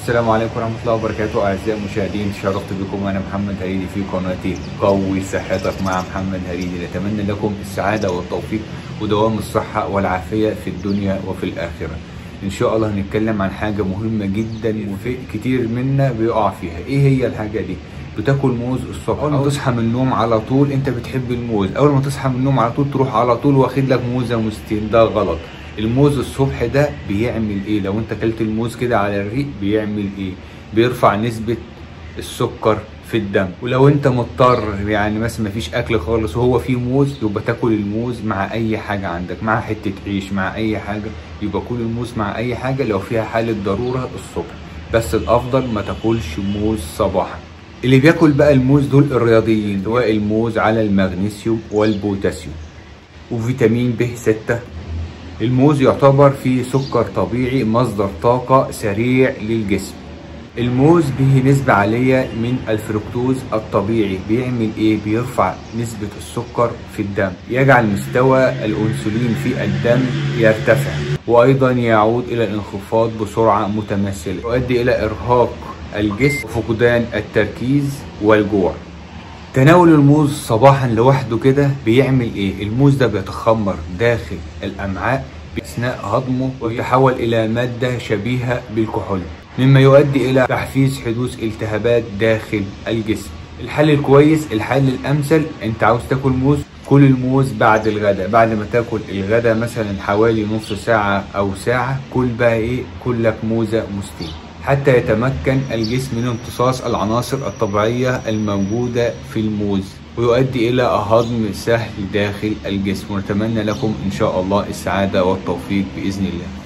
السلام عليكم ورحمة الله وبركاته أعزائي المشاهدين تشرفت بكم أنا محمد هريدي في قناتي قوي صحتك مع محمد هريدي نتمنى لكم السعادة والتوفيق ودوام الصحة والعافية في الدنيا وفي الآخرة إن شاء الله هنتكلم عن حاجة مهمة جدا وفي كتير منا بيقع فيها إيه هي الحاجة دي؟ بتاكل موز الصبح اول ما تصحى من النوم على طول انت بتحب الموز اول ما تصحى من النوم على طول تروح على طول واخد لك موزه موزتين ده غلط الموز الصبح ده بيعمل ايه لو انت اكلت الموز كده على الريق بيعمل ايه بيرفع نسبه السكر في الدم ولو انت مضطر يعني مثلا مفيش اكل خالص وهو فيه موز يبقى تاكل الموز مع اي حاجه عندك مع حته عيش مع اي حاجه يبقى كل الموز مع اي حاجه لو فيها حاله ضروره الصبح بس الافضل ما تاكلش موز صباحا اللي بياكل بقى الموز دول الرياضيين سواء الموز على المغنيسيوم والبوتاسيوم وفيتامين ب 6 الموز يعتبر فيه سكر طبيعي مصدر طاقة سريع للجسم الموز به نسبة عالية من الفركتوز الطبيعي بيعمل ايه بيرفع نسبة السكر في الدم يجعل مستوى الانسولين في الدم يرتفع وايضا يعود الى الانخفاض بسرعة متماثلة يؤدي الى ارهاق الجسم وفقدان التركيز والجوع تناول الموز صباحا لوحده كده بيعمل ايه الموز ده بيتخمر داخل الامعاء اثناء هضمه ويتحول الى ماده شبيهه بالكحول مما يؤدي الى تحفيز حدوث التهابات داخل الجسم الحل الكويس الحل الامثل انت عاوز تاكل موز كل الموز بعد الغداء بعد ما تاكل الغداء مثلا حوالي نص ساعه او ساعه كل بقى ايه كل لك موزه موزتين حتى يتمكن الجسم من امتصاص العناصر الطبيعية الموجودة في الموز ويؤدي إلى هضم سهل داخل الجسم ونتمنى لكم إن شاء الله السعادة والتوفيق بإذن الله